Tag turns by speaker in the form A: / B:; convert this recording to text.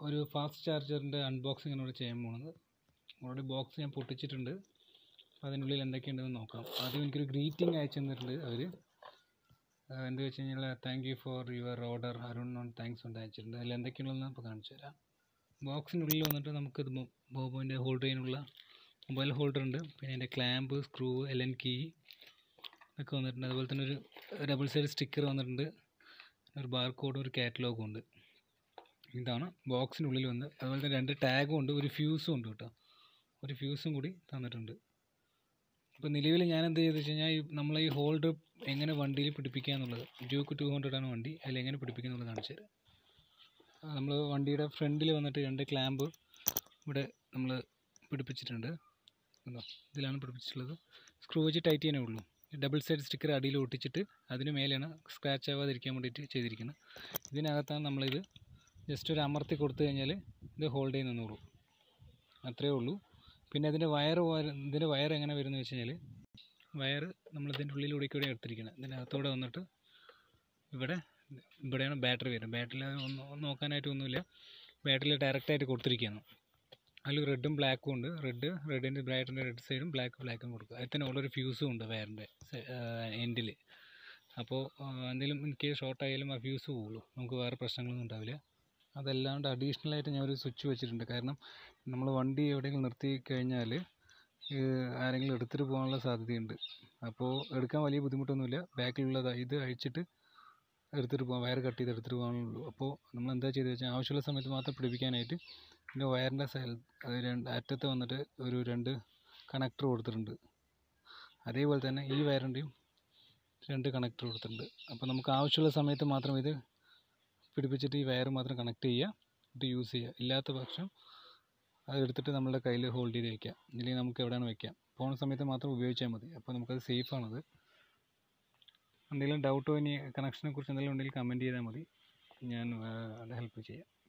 A: ഒരു fast ചാർജറിൻ്റെ unboxing ആണ് ഇവിടെ ചെയ്യാൻ പോകുന്നത് ഓൾറെഡി ബോക്സ് ഞാൻ പൊട്ടിച്ചിട്ടുണ്ട് അപ്പോൾ അതിനുള്ളിൽ എന്തൊക്കെയുണ്ടെന്ന് നോക്കാം ആദ്യം എനിക്കൊരു ഗ്രീറ്റിംഗ് അയച്ചു തന്നിട്ടുണ്ട് അവർ എന്ത് വെച്ച് കഴിഞ്ഞാൽ thank you for your order Arun on thanks കൊണ്ട് അയച്ചിട്ടുണ്ട് അതിൽ എന്തൊക്കെയുള്ളതെന്ന് ഇപ്പോൾ കാണിച്ചു തരാം ബോക്സിനുള്ളിൽ വന്നിട്ട് നമുക്കിത് ബോബോൻ്റെ ഹോൾഡ് ചെയ്യാനുള്ള മൊബൈൽ ഹോൾഡർ ഉണ്ട് പിന്നെ അതിൻ്റെ clamp screw L N key ഒക്കെ വന്നിട്ടുണ്ട് അതുപോലെ തന്നെ ഒരു ഡബിൾ സൈഡ് സ്റ്റിക്കർ വന്നിട്ടുണ്ട് ഒരു ബാർകോഡും ഒരു കാറ്റലോഗും ഉണ്ട് ഇതാണ് ബോക്സിനുള്ളിൽ വന്ന് അതുപോലെ തന്നെ രണ്ട് ടാഗും ഉണ്ട് ഒരു ഫ്യൂസും ഉണ്ട് കേട്ടോ ഒരു ഫ്യൂസും കൂടി തന്നിട്ടുണ്ട് ഇപ്പോൾ നിലവിൽ ഞാൻ എന്ത് ചെയ്തെന്ന് വെച്ച് കഴിഞ്ഞാൽ ഈ നമ്മളെ ഈ ഹോൾഡർ എങ്ങനെ വണ്ടിയിൽ പിടിപ്പിക്കുക എന്നുള്ളത് ഡ്യൂക്ക് ടു ഹൺഡ്രഡ് ആണ് വണ്ടി അതിൽ എങ്ങനെ പിടിപ്പിക്കുക എന്നുള്ളത് കാണിച്ചു തരാം നമ്മൾ വണ്ടിയുടെ ഫ്രണ്ടിൽ വന്നിട്ട് രണ്ട് ക്ലാമ്പ് ഇവിടെ നമ്മൾ പിടിപ്പിച്ചിട്ടുണ്ട് കണ്ടോ ഇതിലാണ് പിടിപ്പിച്ചിട്ടുള്ളത് സ്ക്രൂ വെച്ച് ടൈറ്റ് ചെയ്യാനേ ഉള്ളൂ ഡബിൾ സൈഡ് സ്റ്റിക്കർ അടിയിൽ ഒട്ടിച്ചിട്ട് അതിന് മേലെയാണ് സ്ക്രാച്ച് ആവാതിരിക്കാൻ വേണ്ടിയിട്ട് ചെയ്തിരിക്കുന്നത് ഇതിനകത്താണ് നമ്മളിത് ജസ്റ്റ് ഒരു അമർത്തി കൊടുത്തു കഴിഞ്ഞാൽ ഇത് ഹോൾഡ് ചെയ്ത് നിന്നോളൂ അത്രയേ ഉള്ളൂ പിന്നെ ഇതിൻ്റെ വയർ ഇതിൻ്റെ വയർ എങ്ങനെ വരുന്നത് വെച്ച് കഴിഞ്ഞാൽ വയർ നമ്മൾ ഇതിൻ്റെ ഉള്ളിലൂടെ കൂടെ എടുത്തിരിക്കുന്നത് ഇതിനകത്തൂടെ വന്നിട്ട് ഇവിടെ ഇവിടെയാണ് ബാറ്ററി വരുന്നത് ബാറ്ററിയിൽ ഒന്നും നോക്കാനായിട്ട് ഒന്നുമില്ല ബാറ്ററിയിൽ ഡയറക്റ്റായിട്ട് കൊടുത്തിരിക്കുകയാണ് അതിൽ റെഡും ബ്ലാക്കും ഉണ്ട് റെഡ് റെഡിൻ്റെ ബ്രൈറ്റിൻ്റെ റെഡ് സൈഡും ബ്ലാക്ക് ബ്ലാക്കും കൊടുക്കുക അതിൽ തന്നെ ഉള്ളൊരു ഫ്യൂസും ഉണ്ട് വയറിൻ്റെ എൻഡിൽ അപ്പോൾ എന്തെങ്കിലും ഇൻ കേസ് ഷോർട്ട് ആയാലും ആ ഫ്യൂസ് പോകുള്ളൂ നമുക്ക് വേറെ പ്രശ്നങ്ങളൊന്നും ഉണ്ടാവില്ല അതല്ലാണ്ട് അഡീഷണൽ ആയിട്ട് ഞാൻ ഒരു സ്വിച്ച് വെച്ചിട്ടുണ്ട് കാരണം നമ്മൾ വണ്ടി എവിടെയെങ്കിലും നിർത്തി കഴിഞ്ഞാൽ ആരെങ്കിലും എടുത്തിട്ട് പോകാനുള്ള സാധ്യതയുണ്ട് അപ്പോൾ എടുക്കാൻ വലിയ ബുദ്ധിമുട്ടൊന്നുമില്ല ബാക്കിലുള്ളത് ഇത് അഴിച്ചിട്ട് എടുത്തിട്ട് പോകാം വയർ കട്ട് ചെയ്ത് എടുത്തിട്ട് പോകാനുള്ളൂ അപ്പോൾ നമ്മൾ എന്താ ചെയ്ത് വെച്ചാൽ ആവശ്യമുള്ള സമയത്ത് മാത്രം പിടിപ്പിക്കാനായിട്ട് ഇതിൻ്റെ വയറിൻ്റെ സൈഡ് അത് രണ്ട് അറ്റത്ത് വന്നിട്ട് ഒരു രണ്ട് കണക്ടർ കൊടുത്തിട്ടുണ്ട് അതേപോലെ തന്നെ ഈ വയറിൻ്റെയും രണ്ട് കണക്ടർ കൊടുത്തിട്ടുണ്ട് അപ്പോൾ നമുക്ക് ആവശ്യമുള്ള സമയത്ത് മാത്രം ഇത് പിടിപ്പിച്ചിട്ട് ഈ വയർ മാത്രം കണക്ട് ചെയ്യുക എന്നിട്ട് യൂസ് ചെയ്യുക ഇല്ലാത്ത പക്ഷം അത് എടുത്തിട്ട് നമ്മളുടെ കയ്യിൽ ഹോൾഡ് ചെയ്ത് വെക്കാം ഇല്ലെങ്കിൽ നമുക്ക് എവിടെയാണ് വെക്കാം പോകുന്ന സമയത്ത് മാത്രം ഉപയോഗിച്ചാൽ മതി അപ്പോൾ നമുക്കത് സേഫാണത് എന്തെങ്കിലും ഡൗട്ടോ ഇനി കണക്ഷനെ കുറിച്ച് എന്തെങ്കിലും ഉണ്ടെങ്കിൽ കമൻറ്റ് ചെയ്താൽ മതി ഞാൻ അത് ഹെൽപ്പ് ചെയ്യാം